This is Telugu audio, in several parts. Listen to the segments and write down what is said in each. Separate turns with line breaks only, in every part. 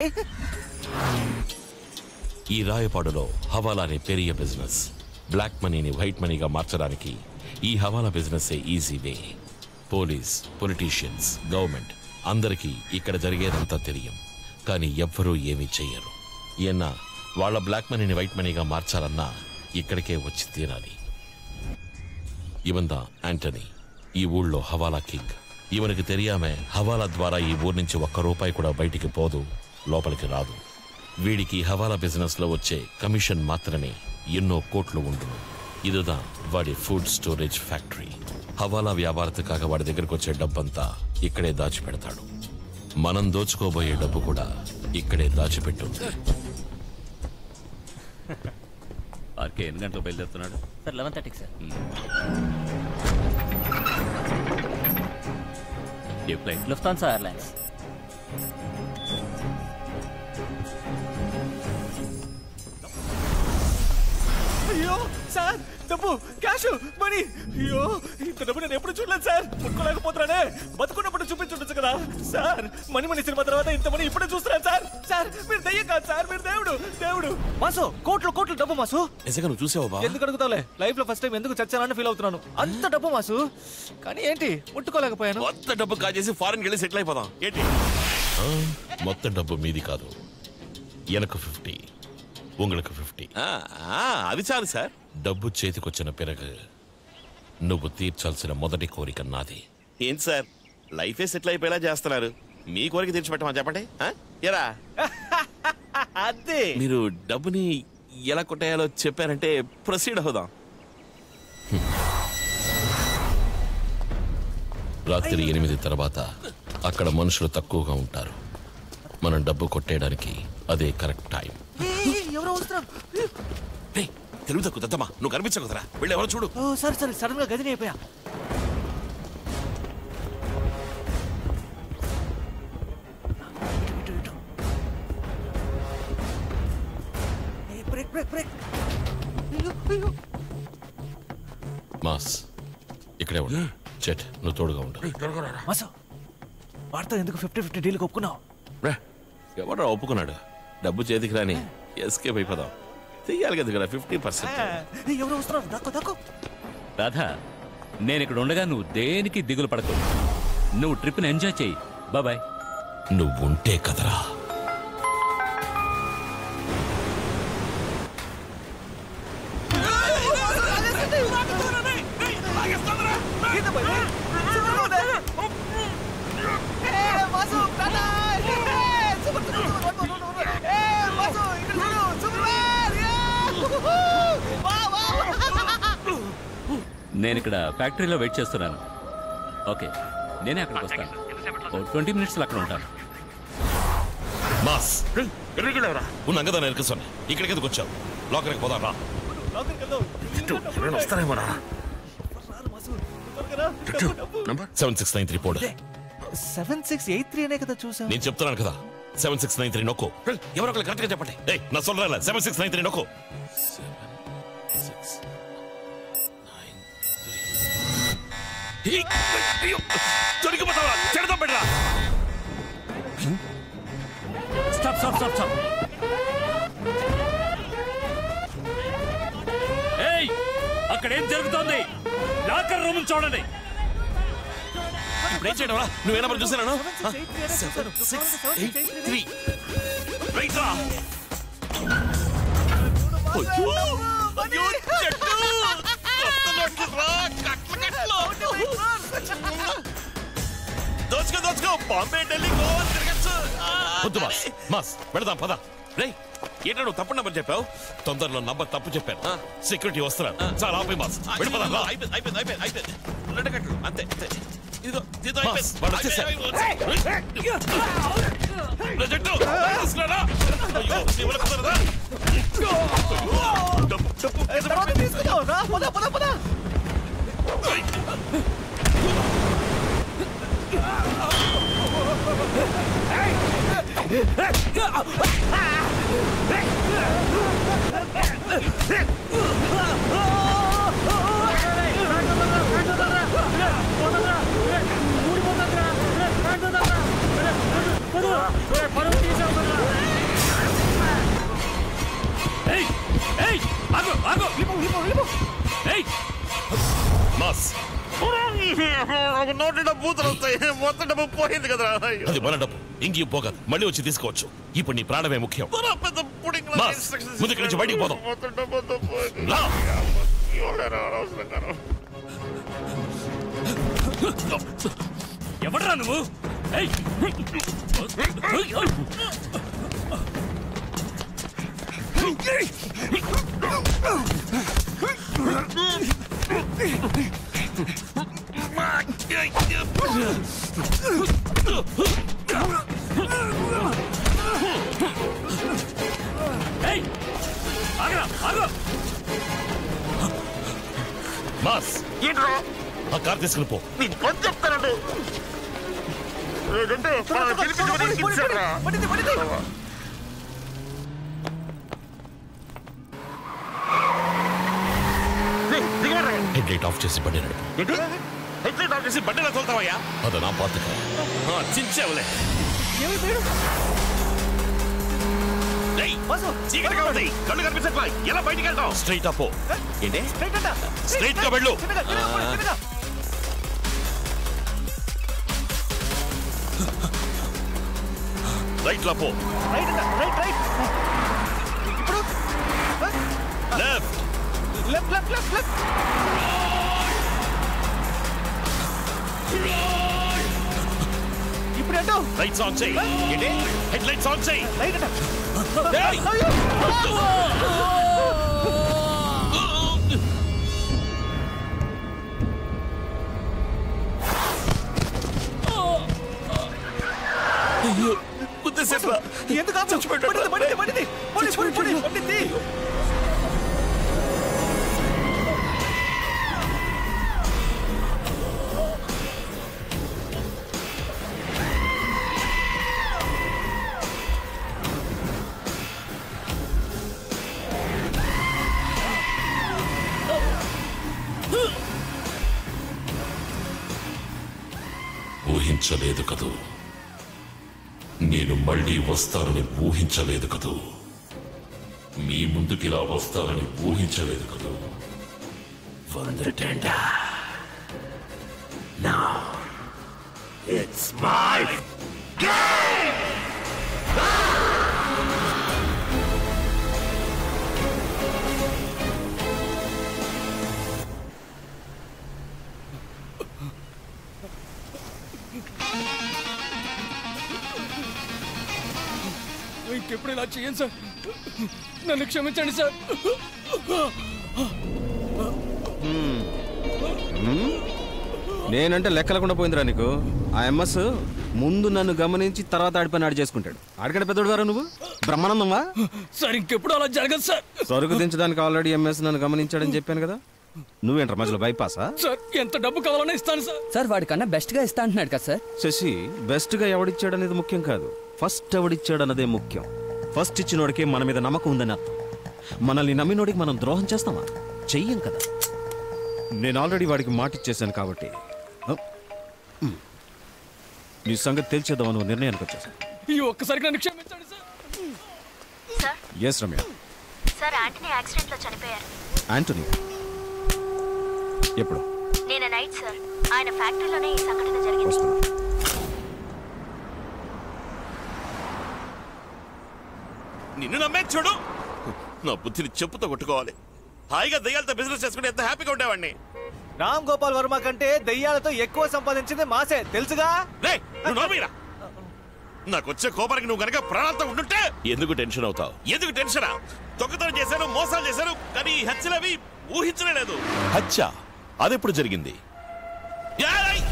ఈ రాయపాడులో హవాలా అనే పెరియ బిజినెస్ బ్లాక్ మనీని వైట్ మనీగా మార్చడానికి ఈ హవాలా business easy way police politicians government అందరికీ ఇక్కడ జరిగేదంతా తెలియం కానీ ఎవ్వరూ ఏమీ చెయ్యరు ఈయన వాళ్ళ బ్లాక్ మనీని వైట్ మనీగా మార్చాలన్నా ఇక్కడికే వచ్చి తీరాలి ఇవందా యాంటనీ ఈ ఊళ్ళో హవాలా కింగ్ ఇవనికి తెలియామే హవాలా ద్వారా ఈ ఊరు నుంచి ఒక్క రూపాయి కూడా బయటికి పోదు లోపలికి రాదు వీడికి హవాలా బిజినెస్ లో వచ్చే కమిషన్ మాత్రమే ఎన్నో కోట్లు ఉండును ఇదిదా వాడి ఫుడ్ స్టోరేజ్ ఫ్యాక్టరీ హవాలా వ్యాపారతకాக వాడి దగ్గరకు వచ్చే డబ్బంతా ఇక్కడే దాచిపెడతాడు మనం దోచుకోబోయే డబ్బు కూడా ఇక్కడే దాచిపెట్టుంది
ఆర్కే ఎన్ని గంటలకు బయలుదేరుతున్నాడు
సార్ లెవెన్ థర్టీకి సార్
ఏ ఫ్లైట్
లుఫ్తాన్సా ఎయిర్లైన్స్
అయ్యో సార్ డబ్బు క్యాష్ మనీ అయ్యో ఇంత డబ్బు నేను ఎప్పుడు చూడలేదు సార్ ముట్టుకోలేకపోతున్నానే బతుకున్నప్పుడు చూపించుండొచ్చు కదా సార్ మనీ మనీ సినిమా తర్వాత ఇంత మనీ ఇప్పుడే చూస్తున్నాను సార్ సార్ మీరు దయ్యం కాదు సార్ మీరు దేవుడు దేవుడు మాసు కోట్లు కోట్లు డబ్బు మాసు
నిజంగా నువ్వు చూసావు బా
ఎందుకు అడుగుతావులే లైఫ్ లో ఫస్ట్ టైం ఎందుకు చచ్చానని ఫీల్ అవుతున్నాను అంత డబ్బు మాసు కానీ ఏంటి ముట్టుకోలేకపోయాను
మొత్తం డబ్బు కాజేసి ఫారెన్ వెళ్ళి సెటిల్ అయిపోదాం ఏంటి మొత్తం డబ్బు మీది కాదు ఎనకు ఫిఫ్టీ உங்களுக்கு ఫిఫ్టీ
అది చాలు సార్
డబ్బు చేతికొచ్చిన పిరగ నువ్వు తీర్చాల్సిన మొదటి కోరిక నాది
ఏంటి సార్ లైఫే సెటిల్ అయిపోయేలా చేస్తున్నారు మీ కోరిక తెచ్చిపెట్టమని చెప్పండి ఆ? ఎరా
అదే
మీరు డబ్బుని ఎలా కొట్టేయాలో చెప్పారంటే ప్రొసీడ్ అవుదాం
రాత్రి ఎనిమిది తర్వాత అక్కడ మనుషులు తక్కువగా ఉంటారు మనం డబ్బు కొట్టేయడానికి అదే కరెక్ట్ టైం
ఎవరో వస్తున్నారు
రేయ్, తెలివి తక్కువ దద్దమ్మా నువ్వు కనిపించకుదరా వెళ్ళి ఎవరో చూడు
ఓ సరే సరే సడన్ గా గదిని అయిపోయా ఇటు, ఇటు, ఇటు. ఏ, బ్రేక్ బ్రేక్ బ్రేక్ అయ్యో, అయ్యో.
మాస్ ఇక్కడే ఉండు చెట్ నువ్వు తోడుగా ఉండు
మాసు వాడితో ఎందుకు ఫిఫ్టీ ఫిఫ్టీ డీల్కి ఒప్పుకున్నావు
రా, ఎవడో ఒప్పుకున్నాడు డబ్బు చేతికి రాని ఎస్కేప్ అయిపోదాం చెయ్యాలి కదా ఇక్కడ ఫిఫ్టీ పర్సెంట్
ఏ, ఎవరో వస్తున్నారు దక్కు దక్కు
రాధా నేను ఇక్కడ ఉండగా నువ్వు దేనికి దిగులు పడకు నువ్వు ట్రిప్ని ఎంజాయ్ చేయి బాబాయ్
నువ్వు ఉంటే కదరా
నేను ఇక్కడ ఫ్యాక్టరీలో వెయిట్ చేస్తున్నాను ఓకే నేనే అక్కడికి వస్తాను ఓ ట్వంటీ మినిట్స్లో అక్కడ ఉంటాను
మాస్ ఉన్నాం కదా నేను ఇరుకుసోని ఇక్కడికి ఎందుకు వచ్చావు లోకరికి పోదాం రా
వస్తారేమో
సెవెన్ సిక్స్ నైన్ త్రీ పోడు
సెవెన్ సిక్స్ ఎయిట్ త్రీ అనే కదా చూసాం
నేను చెప్తున్నాను కదా సెవెన్ సిక్స్ నైన్ త్రీ నొక్కు ఎవరో ఒకరు కరెక్ట్గా చెప్పండి ఏయ్ నా సొల్లరా సెవెన్ సిక్స్ నైన్ త్రీ నొక్కు
దొరికిపోతావా చెడదాం పెట్టరా
స్టాప్ స్టాప్ స్టాప్ స్టాప్ ఏయ్ అక్కడ ఏం జరుగుతోంది లాకర్ రూమ్ చూడండి
ఇప్పుడు ఏం చేయడం రా నువ్వేనా మరి చూసాను
త్రీ రైట్ రా
అయ్యో చెట్టు కొత్త నోట్లు రా కట్ల కట్లు దోచుకో దోచుకో బాంబే ఢిల్లీ గోవా తిరగచ్చు వద్దు మాస్ మాస్ వెళదాం పద రే ఏంటో నువ్వు తప్పు నెంబర్ చెప్పావు తొందరలో నంబర్ తప్పు చెప్పాను సెక్యూరిటీ వస్తున్నారు చాలా ఆపి మాస్ వెళ్ళిపోదాం రా
అయిపోయింది అయిపోయింది అయిపోయింది అయిపోయింది రెండు గంటలు అంతే అంతే ఇదిగో దీంతో
మాస్,
అయిపోయింది
వాడు వచ్చేసారు. రే, చెట్టు, తీసుకురారా. అయ్యో, నీ వల్ల కుదరదా? డబ్బు, డబ్బు,
తర్వాత తీసుకుందాం రా పద పద పద
పరువు తీసావు
మాస్
నోటి బూతులు వస్తాయి మొత్తం డబ్బు పోయింది కదరా అయ్యో.
అది మన డబ్బు ఇంకేం పోగదు మళ్ళీ వచ్చి తీసుకోవచ్చు ఇప్పుడు నీ ప్రాణమే ముఖ్యం
బరా పెద్ద పుడింగ్ లా
బాస్,
instructions
ముందు ఇక్కడి నుంచి బయటికి పోదాం.
మొత్తం డబ్బు అంతా పోయింది.
రా.
ఎవడరా అనవసరంగాను.
ఎవడరా నువ్వు ఏయ్! ఏయ్! ఆగరా, ఆగు!
మాస్
ఏంట్రా?
ఆ కార్ తీసుకుని పో
నీకు పని చెప్తానండి లేదంటే ఆ పిలిపించి మరీ హింసారా?
పడింది పడింది
ఏయ్, దిగరా.
హెడ్ లైట్ ఆఫ్ చేసి బండి నడుపు
ఏంటి? హెడ్లైట్ ఆఫ్ చేసి బండిలో తోలుతావయ్యా
అది నా బాధ్యత
ఆ, చించావులే
ఏమి పేరు
ఏయ్,
బాసు
చీకటిగా ఉంది కళ్ళు కనిపించట్లా ఎలా బయటికి వెళ్తావు
స్ట్రైట్ అపో
ఏంటి
స్ట్రైట్ అంట
Straight గా వెళ్ళు.
చిన్నగా, చిన్నగా పోనీ, చిన్నగా.
రైట్ లో పో
రైట్ అంట రైట్ రైట్ ఇప్పుడు
left
left left left left ఇప్పుడు అంటూ
రైట్స్ ఆన్ చేయి
ఏంటి
హెడ్ లైట్స్ ఆన్ చేయి
రైట్ అంట
ఏయ్!
అయ్యో
గుద్దేసేట్లా
ఎందుకు ఆపు? పడింది పడింది పడింది పోనీ పోనీ పోనీ పడింది
ఊహించలేదు కదూ నేను మళ్ళీ వస్తానని ఊహించలేదు కదూ మీ ముందుకిలా వస్తానని ఊహించలేదు కదూ వందటేండా ఇట్స్ మై
ఇంకెప్పుడు ఇలా చేయండి సార్ నన్ను క్షమించండి సార్
నేనంటే లెక్కలకుండా పోయిందిరా నీకు ఆ ఎంఎస్ ముందు నన్ను గమనించి తర్వాత ఆడిపోయిన ఆడి చేసుకుంటాడు ఆడికంటే పెద్దోడు వారా నువ్వు బ్రహ్మానందంవా
సార్ ఇంకెప్పుడు అలా జరగదు సార్
సరుకు దించడానికి ఆల్రెడీ ఎంఎస్ నన్ను గమనించాడని చెప్పాను కదా నువ్వేంట్రా మధ్యలో బైపాసా
సార్ ఎంత డబ్బు కావాలన్నా ఇస్తాను సార్
సార్ వాడికన్నా బెస్ట్ గా ఇస్తా అంటున్నాడు కదా సార్
శశి బెస్ట్ గా ఎవడిచ్చాడనేది ముఖ్యం కాదు ఫస్ట్ ఎవడిచ్చాడన్నదే ముఖ్యం ఫస్ట్ ఇచ్చినోడికి మన మీద నమ్మకం ఉందని అర్థం మనల్ని నమ్మినోడికి మనం ద్రోహం చేస్తామా చెయ్యం కదా నేను ఆల్రెడీ వాడికి మాట ఇచ్చేసాను కాబట్టి హ? మ్. నీ సంగతి తెలిచేద్దామని ఓ నిర్ణయానికి వచ్చేసాను
ఈ ఒక్కసారికి నన్ను క్షమించండి sir
sir
yes Ramya
sir Antony accident లో చనిపోయారు
యాంటనీ ఎప్పుడు
నేను నైట్ సార్ ఆయన ఫ్యాక్టరీలోనే ఈ సంఘటన జరిగింది
వస్తున్నా
నిన్ను నమ్మే చూడు నా బుద్ధిని చెప్పుతో కొట్టుకోవాలి హాయిగా దయ్యాలతో బిజినెస్ చేసుకుంటే ఎంత హ్యాపీగా ఉండేవాడిని
రామ్ గోపాల్ వర్మ కంటే దయ్యాలతో ఎక్కువ సంపాదించింది మాసే తెలుసుగా
రే నువ్వు నోమీరా నాకు వచ్చే కోపానికి నువ్వు గనక ప్రాణాలతో ఉండుంటే
ఎందుకు టెన్షన్ అవుతావు
ఎందుకు టెన్షనా దొంగతనం చేశాను మోసాలు చేశాను కానీ ఈ హత్యలవి ఊహించనే లేదు
హత్య అదెప్పుడు జరిగింది
ఏయ్!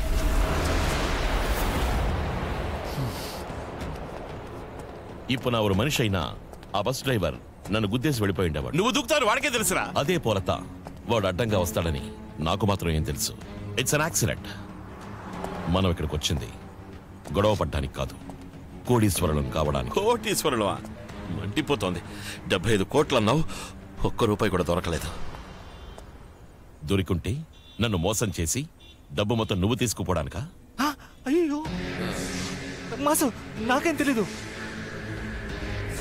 ఇప్పుడు నా ఒక మనిషి అయినా ఆ బస్ డ్రైవర్ నన్ను గుద్దేసి వెళ్ళిపోయి ఉండేవాడు
నువ్వు దుక్కుతాను వాడికే తెలుసురా
అదే పోలత వాడు అడ్డంగా వస్తాడని నాకు మాత్రం ఏం తెలుసు ఇట్స్ అన్ యాక్సిడెంట్ మనం ఇక్కడికి వచ్చింది గొడవ పడ్డానికి కాదు కోడీశ్వరులను కావడానికి
కోటీశ్వరులు మండిపోతోంది డెబ్బై ఐదు కోట్లు అన్నావు ఒక్క రూపాయి కూడా దొరకలేదు
దొరికుంటే నన్ను మోసం చేసి డబ్బు మొత్తం నువ్వు తీసుకుపోవడానికా
ఆ, అయ్యో మాసు నాకేం తెలీదు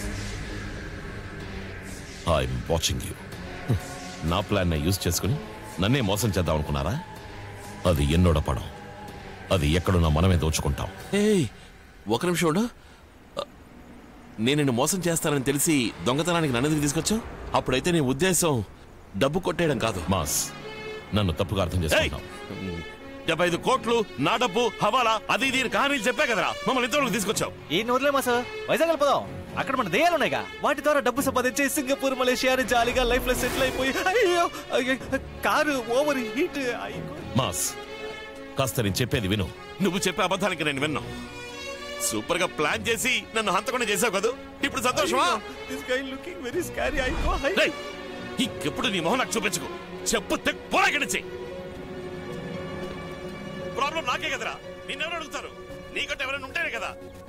ఐఎమ్ వాచింగ్ యూ నా ప్లాన్ యూజ్ చేసుకుని నన్నే మోసం చేద్దాం అనుకున్నారా అది ఎన్నోడ పడం అది ఎక్కడున్నా మనమే దోచుకుంటాం ఏయ్ ఒక నిమిషం ఉండు. నేను నిన్ను మోసం చేస్తానని తెలిసి దొంగతనానికి నన్ను ఎందుకు తీసుకొచ్చావు అప్పుడైతే నీ ఉద్దేశం డబ్బు కొట్టేయడం కాదు మాస్ నన్ను తప్పుగా అర్థం చేసుకుంటాం డెబ్బై ఐదు కోట్లు నా డబ్బు హవాలా అది దీని కహానీలు చెప్పే కదరా మమ్మల్ని ఇంతవరకు తీసుకొచ్చావు
ఈ నోర్లేమా సార్ వైజాగ్ వెళ్ళిపోదాం అక్కడ మన దేయాలు ఉన్నాయిగా వాటి ద్వారా డబ్బు సంపాదించి సింగపూర్ మలేషియా అని జాలీగా లైఫ్ లో సెటిల్ అయిపోయి అయ్యో అయ్యో, కారు ఓవర్ హీట్
మాస్ కాస్త నేను చెప్పేది విను
నువ్వు చెప్పే అబద్ధానికి నేను విన్నా సూపర్ గా ప్లాన్ చేసి నన్ను హంతకుండా చేసావు కదా ఇప్పుడు సంతోషమా
this guy looking very scary అయిపో
రేయ్, ఇంకెప్పుడు నీ మొహం నాకు చూపించుకో చెప్పు తెక్ పోరాకిడిచి ప్రాబ్లం నాకే కదరా నిన్నెవరు అడుగుతారు నీకంటే ఎవరైనా ఉంటేనే కదా